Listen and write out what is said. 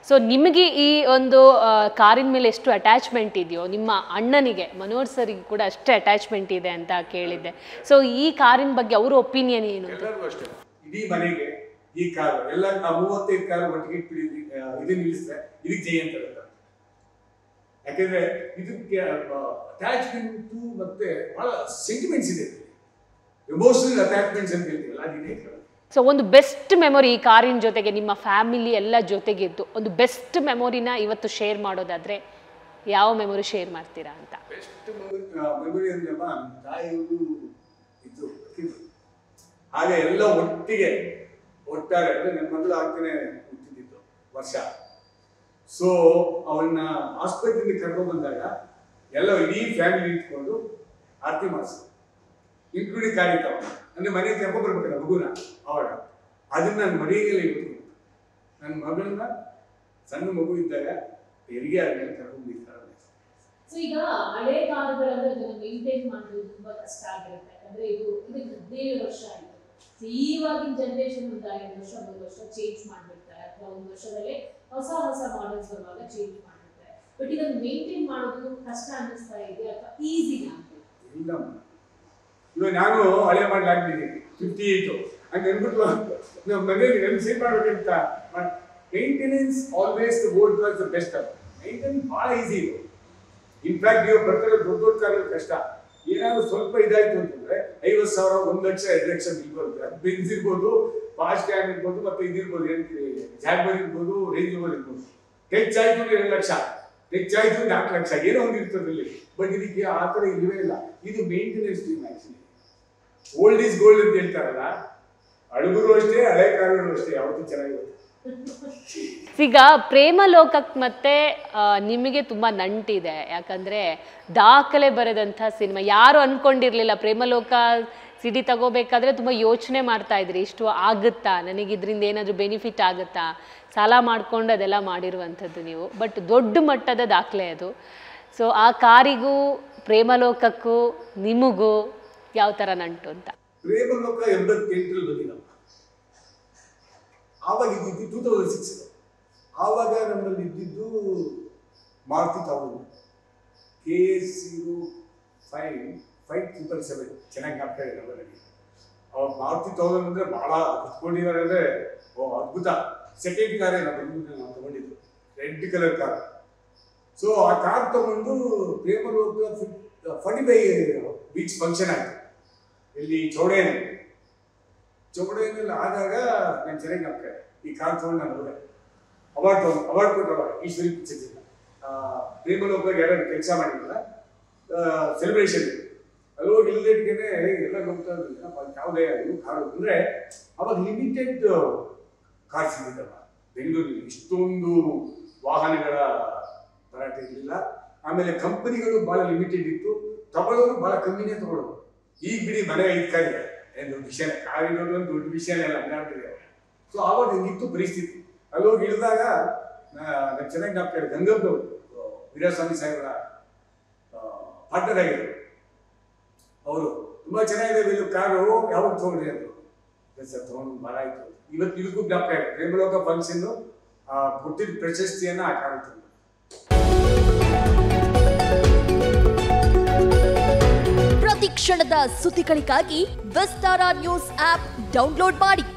So ನಿಮಗೆ ಈ ಒಂದು ಆ, ಕಾರಿನ ಮೇಲೆ ಎಷ್ಟು ಅಟ್ಯಾಚ್ಮೆಂಟ್ ಇದೆಯೋ ನಿಮ್ಮ ಅಣ್ಣನಿಗೆ ಮನೋಹರ್ ಸರಿಗೆ ಕೂಡ ಅಷ್ಟೇ ಅಟ್ಯಾಚ್ಮೆಂಟ್ ಇದೆ ಅಂತ ಕೇಳಿದ್ದೆ ಸೊ ಈ ಕಾರಿನ ಬಗ್ಗೆ ಅವ್ರ ಒಪಿನಿಯನ್ ಏನು ಅಂತ ಎಲ್ಲರಿಗೂ ಅಷ್ಟೇ ಇಡೀ ಮನೆಗೆ ಈ ಕಾರು ಎಲ್ಲ ಆ ಮೂವತ್ತೈದು ಕಾರು ಒಟ್ಟಿಗೆ ಇಟ್ಬಿಡಿ ಇದನ್ನ ನಿಲ್ಲಿಸಿದ್ರೆ ಇದಕ್ಕೆ ಜೈ ಅಂತ ಹೇಳ್ತಾರೆ ಯಾಕೆಂದ್ರೆ ಇದಕ್ಕೆ ಅಟ್ಯಾಚ್ಮೆಂಟ್ ಮತ್ತೆ ಬಹಳ ಸೆಂಟಿಮೆಂಟ್ಸ್ ಇದೆ ಎಮೋಷನಲ್ ಅಟ್ಯಾಚ್ಮೆಂಟ್ಸ್ ಅಂತ ಹೇಳ್ತೀವಲ್ಲ ಅದಿದೆ ಇದ್ರಲ್ಲಿ. ಸೊ ಒಂದು ಬೆಸ್ಟ್ ಮೆಮೊರಿ ಈ ಕಾರಿನ ಜೊತೆಗೆ ನಿಮ್ಮ ಫ್ಯಾಮಿಲಿ ಎಲ್ಲ ಜೊತೆಗಿದ್ದು ಒಂದು ಬೆಸ್ಟ್ ಮೆಮೊರಿನ ಇವತ್ತು ಶೇರ್ ಮಾಡೋದಾದ್ರೆ ಯಾವ ಮೆಮೊರಿ ಶೇರ್ ಮಾಡ್ತೀರಾ ಅಂತ ಬೆಸ್ಟ್ ಮೆಮೊರಿ ಅಂದ್ರೆ ನಮ್ಮ ತಾಯಿಯವರು ಇದ್ದು ಇದ್ರು. ಹಾಗೆ ಎಲ್ಲ ಒಟ್ಟಿಗೆ ಒಟ್ಟಾರೆ ಅಂದ್ರೆ ನನ್ನ ಮಗಳು ಆಗ್ತಾನೆ ಹುಟ್ಟಿದ್ದು ವರ್ಷ ಸೊ ಅವನ್ನ ಆಸ್ಪತ್ರೆಯಿಂದ ಕರ್ಕೊಂಡು ಬಂದಾಗ ಎಲ್ಲ ಇಡೀ ಫ್ಯಾಮಿಲಿ ಇಟ್ಕೊಂಡು ಆರತಿ ಮಾಡಿಸಿದ್ರು ಇನ್ಕ್ಲೂಡಿಂಗ್ ಕಾರ್ಯಕ್ರಮ ಅಂದ್ರೆ ಮನೆಗೆ ಕರ್ಕೊಂಡು ಬರ್ಬೇಕಲ್ಲ ಮಗುನ ಅವಾಗ ಅದನ್ನ ನಾನು ಮನೆಯಲ್ಲೇ ಇಟ್ಕೊಂಡು ನನ್ನ ಮಗಳನ್ನ ಸಣ್ಣ ಮಗು ಇದ್ದಾಗ ಹೆರಿಗೆ ಆದ್ಮೇಲೆ ಕರ್ಕೊಂಡು ಹೋಗಿದ್ದಾರೆ ಸೊ ಈಗ ಹಳೆ ಕಾರುಗಳನ್ನ ಅದನ್ನ ಮೇಂಟೈನ್ ಮಾಡೋದು ತುಂಬಾ ಕಷ್ಟ ಆಗಿರುತ್ತೆ ಯಾಕಂದ್ರೆ ಇದು ಇದಕ್ಕೆ ಹದಿನೇಳು ವರ್ಷ ಆಯ್ತು So ಇವಾಗಿನ ಜನರೇಷನ್ ಒಂದು ಐದು ವರ್ಷ ಮೂರು ವರ್ಷ ಚೇಂಜ್ ಮಾಡ್ಬಿಡ್ತಾರೆ ಅಥವಾ ಒಂದು ವರ್ಷದಲ್ಲೇ ಹೊಸ ಹೊಸ ಮಾಡೆಲ್ಸ್ ಬರುವಾಗ ಚೇಂಜ್ ಮಾಡ್ಬಿಡ್ತಾರೆ ಬಟ್ ಇದನ್ನ ಮೇಂಟೈನ್ ಮಾಡೋದು ಕಷ್ಟ ಅನ್ನಿಸ್ತಾ ಇದೆ ಅಥವಾ ಈಸಿನಾ ಅಂತ ಇಲ್ಲ ಇವಾಗ ನಾನು ಹಳೆ ಮಾಡ್ಲಾಗ್ತಿದ್ದೀನಿ ಫಿಫ್ಟಿ ಏಯ್ಟು ಹಂಗೆ ಅಂದ್ಬಿಟ್ಟು ನಮ್ಮ ಮನೇಲಿ ನಮ್ಗೆ ಸೇವ್ ಮಾಡ್ಬೇಕಂತ maintenance always the gold was the best ಅದು ಮೇಂಟೆನೆನ್ಸ್ ಭಾಳ ಈಸಿ ಇದು ಇನ್ಫ್ಯಾಕ್ಟ್ ನೀವು ಬರ್ತಿರೋ ದೊಡ್ಡ ದೊಡ್ಡ ಕಾರಲ್ಲಿ ಕಷ್ಟ ಏನಾದ್ರು ಸ್ವಲ್ಪ ಇದಾಯ್ತು ಅಂತಂದ್ರೆ ಐವತ್ತು ಸಾವಿರ ಒಂದು ಲಕ್ಷ ಎರಡು ಲಕ್ಷ ಬಿಲ್ ಬರುತ್ತೆ ಅದು ಬೆನ್ಸ್ ಇರ್ಬೋದು ಫಾಸ್ಟ್ ಟ್ಯಾಗ್ ಇರ್ಬೋದು ಮತ್ತೆ ಇದಿರ್ಬೋದು ಏನಂತೀವಿ ಜಾಗ್ಬರ್ ಇರ್ಬೋದು ರೇಂಜ್ ಓವರ್ ಇರ್ಬೋದು ಹೆಚ್ಚಾಯ್ತು ಅಂದ್ರೆ ಎರಡು ಲಕ್ಷ ಹೆಚ್ಚಾಯ್ತು ಅಂದ್ರೆ ನಾಲ್ಕು ಲಕ್ಷ ಏನೋ ಒಂದು ಇರ್ತದೆ ಇಲ್ಲಿ ಬಟ್ ಇದಕ್ಕೆ ಆ ಥರ ಇಲ್ಲವೇ ಇಲ್ಲ ಇದು maintenance team actually old is gold ಅಂತ ಹೇಳ್ತಾರಲ್ಲ ಅಡುಗರು ಅಷ್ಟೇ ಹಳೆ ಕಾರುಗಳು ಅಷ್ಟೇ ಯಾವತ್ತೂ ಚೆನ್ನಾಗಿರುತ್ತೆ ಈಗ ಪ್ರೇಮ ಲೋಕಕ್ಕೆ ಮತ್ತೆ ಆ, ನಿಮಗೆ ತುಂಬ ನಂಟಿದೆ ಯಾಕಂದ್ರೆ ದಾಖಲೆ ಬರೆದಂಥ ಸಿನಿಮಾ ಯಾರು ಅನ್ಕೊಂಡಿರ್ಲಿಲ್ಲ ಪ್ರೇಮಲೋಕ ಸಿಡಿ ತಗೋಬೇಕಾದ್ರೆ ತುಂಬ ಯೋಚನೆ ಮಾಡ್ತಾ ಇದ್ರಿ ಇಷ್ಟು ಆಗುತ್ತಾ ನನಗೆ ಇದರಿಂದ ಏನಾದರೂ ಬೆನಿಫಿಟ್ ಆಗುತ್ತಾ ಸಾಲ ಮಾಡ್ಕೊಂಡು ಅದೆಲ್ಲ ಮಾಡಿರುವಂಥದ್ದು ನೀವು ಬಟ್ ದೊಡ್ಡ ಮಟ್ಟದ ದಾಖಲೆ ಅದು ಸೊ ಆ ಕಾರಿಗೂ ಪ್ರೇಮಲೋಕಕ್ಕೂ ನಿಮಗೂ ಯಾವ ಥರ ನಂಟು ಅಂತ ಪ್ರೇಮಲೋಕ ಎಂಬತ್ತೆಂಟರಲ್ಲಿ ಬಂದಿದ್ದಮ್ಮ ಆವಾಗ ಇದ್ದಿದ್ದು ಟೂ ತೌಸಂಡ್ ಸಿಕ್ಸ್ ಆವಾಗ ನಮ್ಮಲ್ಲಿ ಇದ್ದಿದ್ದು Maruti thousand K S zero five five triple seven ಚೆನ್ನಾಗಿ ಜ್ಞಾಪಕ ಇದೆ ನಮ್ಮಲ್ಲಿ ಅವಾಗ ಮಾರುತಿ ತೌಸಂಡ್ ಅಂದರೆ ಭಾಳ ಕುತ್ಕೊಂಡಿದ್ದಾರೆ ಅಂದರೆ ಓ ಅದ್ಭುತ ಸೆಕೆಂಡ್ ಕಾರೇ ನಾವು ಬೆಂಗಳೂರಿನಲ್ಲಿ ನಾವು ತಗೊಂಡಿದ್ದು ರೆಡ್ ಕಲರ್ ಕಾರ್ ಸೊ ಆ ಕಾರ್ ತಗೊಂಡು Premaloka forty five beach function ಆಯಿತು ಇಲ್ಲಿ ಚೌಡೇನಲ್ಲಿ ಚೌಡೇನಲ್ಲಿ ಆದಾಗ ನಾನು ಚೆನ್ನಾಗಿ ಜ್ಞಾಪಕ ಇದೆ. ಈ ಕಾರ್ ತಗೊಂಡು ನಾನು ಹೋದೆ ಅವಾರ್ಡ್ ತಗೊಂಡು ಅವಾರ್ಡ್ ಕೊಟ್ಟರು ಅವಾಗ ಈಶ್ವರಿ ಪಿಕ್ಚರ್ಸ್ ಪ್ರೇಮಲೋಕ ಯಾರು ಕೆಲಸ ಮಾಡಿದ್ರಲ್ಲ ಸೆಲೆಬ್ರೇಷನ್ ಅಲ್ಲಿ ಹೋಗಿ ಇಲ್ಲದೇಟ್ಗೆ ಎಲ್ಲ ಹೋಗ್ತಾ ಇದ್ರು ಯಾವುದೇ ಅದು ಕಾರು ಅಂದರೆ ಅವಾಗ ಲಿಮಿಟೆಡ್ ಕಾರ್ಸ್ ಇದ್ದಿದ್ದಲ್ಲ ಬೆಂಗಳೂರಲ್ಲಿ ಇಷ್ಟೊಂದು ವಾಹನಗಳ ಭರಾಟೆ ಇರಲಿಲ್ಲ ಆಮೇಲೆ ಕಂಪನಿಗಳು ಭಾಳ ಲಿಮಿಟೆಡ್ ಇತ್ತು ತಗೊಳ್ಳೋರು ಭಾಳ ಕಮ್ಮಿನೇ ತಗೊಳ್ಳೋರು ಈಗ ಬಿಡಿ ಮನೆ ಐದು ಕಾರ್ ಇದೆ ಏನು ದೊಡ್ಡ ವಿಷಯ ಕಾರ್ ಇರೋದು ಒಂದು ದೊಡ್ಡ ವಿಷಯನೇ ಅಲ್ಲ ಹಂಗಾಗ್ಬಿಟ್ಟಿದೆ ಸೊ ಆವಾಗ ಹಿಂಗಿತ್ತು ಪರಿಸ್ಥಿತಿ ಅಲ್ಲಿ ಹೋಗಿ ಇಳಿದಾಗ ನಾನು ಚೆನ್ನಾಗಿ ಜ್ಞಾಪಕ ಇದೆ ಗಂಗಪ್ಪನವರು ವೀರಸ್ವಾಮಿ ಸಾಹೇಬರ ಪಾರ್ಟ್ನರ್ ಆಗಿದ್ರು ಅವರು ತುಂಬಾ ಚೆನ್ನಾಗಿದೆ ಇದು ಕಾರು ಯಾವಾಗ ತಗೊಂಡ್ರಿ ಅಂದ್ರು "ಇಲ್ಲ ಸರ್ ತಗೊಂಡು ಭಾಳ ಆಯ್ತು ಇವತ್ತು ಇದಕ್ಕೂ ಜ್ಞಾಪಕ ಇದೆ ಪ್ರೇಮಲೋಕ ಫಂಕ್ಷನ್ ಕೊಟ್ಟಿದ್ದ ಪ್ರಶಸ್ತಿಯನ್ನ ಆ ಕಾರು ತಂದ್ರು ಪ್ರತಿ ಕ್ಷಣದ ಸುದ್ದಿಗಳಿಗಾಗಿ ವಿಸ್ತಾರ ನ್ಯೂಸ್ ಆಪ್ ಡೌನ್ಲೋಡ್ ಮಾಡಿ